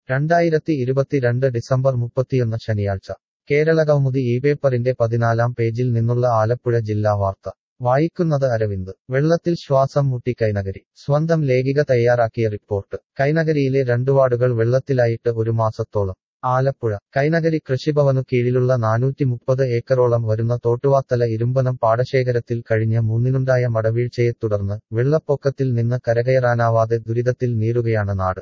രണ്ടായിരത്തി ഇരുപത്തിരണ്ട് ഡിസംബർ മുപ്പത്തിയൊന്ന് ശനിയാഴ്ച കേരളകൗമുദി ഈ പേപ്പറിന്റെ പതിനാലാം പേജിൽ നിന്നുള്ള ആലപ്പുഴ ജില്ലാ വാർത്ത വായിക്കുന്നത് അരവിന്ദ് വെള്ളത്തിൽ ശ്വാസം മുട്ടി കൈനഗരി സ്വന്തം ലേഖിക തയ്യാറാക്കിയ റിപ്പോർട്ട് കൈനഗരിയിലെ രണ്ടു വാർഡുകൾ വെള്ളത്തിലായിട്ട് ഒരു മാസത്തോളം ആലപ്പുഴ കൈനഗരി കൃഷിഭവനു കീഴിലുള്ള നാനൂറ്റി മുപ്പത് ഏക്കറോളം വരുന്ന തോട്ടുവാത്തല ഇരുമ്പനം പാടശേഖരത്തിൽ കഴിഞ്ഞ മൂന്നിനുണ്ടായ മടവീഴ്ചയെ തുടർന്ന് വെള്ളപ്പൊക്കത്തിൽ നിന്ന് കരകയറാനാവാതെ ദുരിതത്തിൽ നീറുകയാണ് നാട്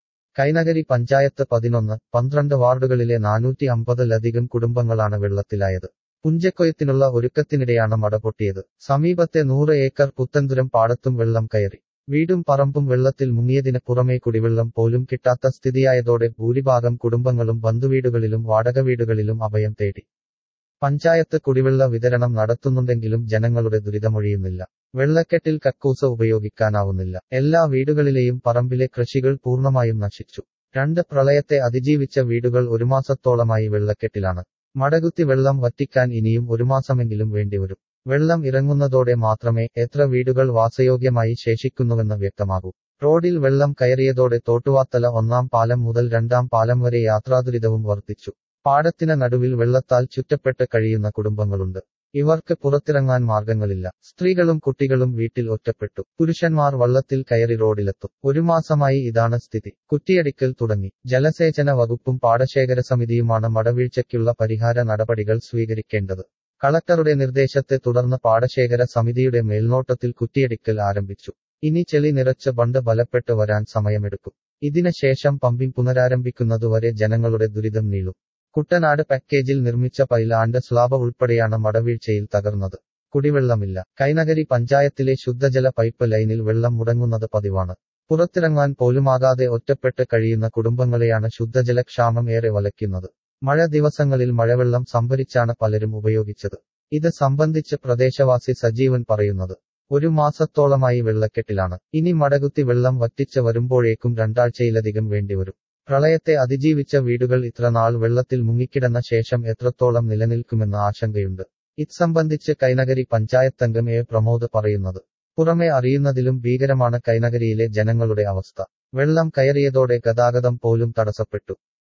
കൈനഗരി പഞ്ചായത്ത് പതിനൊന്ന് പന്ത്രണ്ട് വാർഡുകളിലെ നാനൂറ്റി അമ്പതിലധികം കുടുംബങ്ങളാണ് വെള്ളത്തിലായത് പുഞ്ചക്കൊയ്ത്തിനുള്ള ഒരുക്കത്തിനിടെയാണ് മട പൊട്ടിയത് സമീപത്തെ നൂറ് ഏക്കർ പുത്തൻതുരം പാടത്തും വെള്ളം കയറി വീടും പറമ്പും വെള്ളത്തിൽ മുങ്ങിയതിന് പുറമേ കുടിവെള്ളം പോലും കിട്ടാത്ത സ്ഥിതിയായതോടെ ഭൂരിഭാഗം കുടുംബങ്ങളും ബന്ധുവീടുകളിലും വാടക വീടുകളിലും അഭയം തേടി പഞ്ചായത്ത് കുടിവെള്ള വിതരണം നടത്തുന്നുണ്ടെങ്കിലും ജനങ്ങളുടെ ദുരിതമൊഴിയുന്നില്ല വെള്ളക്കെട്ടിൽ കക്കൂസ ഉപയോഗിക്കാനാവുന്നില്ല എല്ലാ വീടുകളിലെയും പറമ്പിലെ കൃഷികൾ പൂർണ്ണമായും നശിച്ചു രണ്ട് പ്രളയത്തെ അതിജീവിച്ച വീടുകൾ ഒരു മാസത്തോളമായി വെള്ളക്കെട്ടിലാണ് മടകുത്തി വെള്ളം വറ്റിക്കാൻ ഇനിയും ഒരു മാസമെങ്കിലും വേണ്ടിവരും വെള്ളം ഇറങ്ങുന്നതോടെ മാത്രമേ എത്ര വീടുകൾ വാസയോഗ്യമായി ശേഷിക്കുന്നുവെന്ന് വ്യക്തമാകൂ റോഡിൽ വെള്ളം കയറിയതോടെ തോട്ടുവാത്തല ഒന്നാം പാലം മുതൽ രണ്ടാം പാലം വരെ യാത്രാദുരിതവും വർദ്ധിച്ചു പാടത്തിന് നടുവിൽ വെള്ളത്താൽ ചുറ്റപ്പെട്ട് കഴിയുന്ന കുടുംബങ്ങളുണ്ട് ഇവർക്ക് പുറത്തിറങ്ങാൻ മാർഗങ്ങളില്ല സ്ത്രീകളും കുട്ടികളും വീട്ടിൽ ഒറ്റപ്പെട്ടു പുരുഷന്മാർ വള്ളത്തിൽ കയറി റോഡിലെത്തും ഒരു മാസമായി ഇതാണ് സ്ഥിതി കുറ്റിയടിക്കൽ തുടങ്ങി ജലസേചന വകുപ്പും പാടശേഖര സമിതിയുമാണ് മടവീഴ്ചയ്ക്കുള്ള പരിഹാര നടപടികൾ സ്വീകരിക്കേണ്ടത് കളക്ടറുടെ നിർദ്ദേശത്തെ തുടർന്ന് പാടശേഖര സമിതിയുടെ മേൽനോട്ടത്തിൽ കുറ്റിയടിക്കൽ ആരംഭിച്ചു ഇനി ചെളി നിറച്ച ബണ്ട് ബലപ്പെട്ട് വരാൻ സമയമെടുക്കും ഇതിന് ശേഷം പമ്പിംഗ് പുനരാരംഭിക്കുന്നതുവരെ ജനങ്ങളുടെ ദുരിതം നീളും കുട്ടനാട് പാക്കേജിൽ നിർമ്മിച്ച പൈലാണ്ട് സ്ലാബ് ഉൾപ്പെടെയാണ് മടവീഴ്ചയിൽ തകർന്നത് കുടിവെള്ളമില്ല കൈനഗരി പഞ്ചായത്തിലെ ശുദ്ധജല പൈപ്പ് ലൈനിൽ വെള്ളം മുടങ്ങുന്നത് പതിവാണ് പുറത്തിറങ്ങാൻ പോലുമാകാതെ ഒറ്റപ്പെട്ട് കഴിയുന്ന കുടുംബങ്ങളെയാണ് ശുദ്ധജലക്ഷാമം ഏറെ വലയ്ക്കുന്നത് മഴ ദിവസങ്ങളിൽ മഴവെള്ളം സംഭരിച്ചാണ് പലരും ഉപയോഗിച്ചത് ഇത് സംബന്ധിച്ച് പ്രദേശവാസി സജീവൻ പറയുന്നത് ഒരു മാസത്തോളമായി വെള്ളക്കെട്ടിലാണ് ഇനി മടകുത്തി വെള്ളം വറ്റിച്ച് വരുമ്പോഴേക്കും രണ്ടാഴ്ചയിലധികം വേണ്ടിവരും പ്രളയത്തെ അതിജീവിച്ച വീടുകൾ ഇത്രനാൾ വെള്ളത്തിൽ മുങ്ങിക്കിടന്ന ശേഷം എത്രത്തോളം നിലനിൽക്കുമെന്ന ആശങ്കയുണ്ട് ഇത് സംബന്ധിച്ച് കൈനഗരി പഞ്ചായത്തംഗം എ പ്രമോദ് പറയുന്നത് പുറമെ അറിയുന്നതിലും ഭീകരമാണ് കൈനഗരിയിലെ ജനങ്ങളുടെ അവസ്ഥ വെള്ളം കയറിയതോടെ ഗതാഗതം പോലും തടസ്സപ്പെട്ടു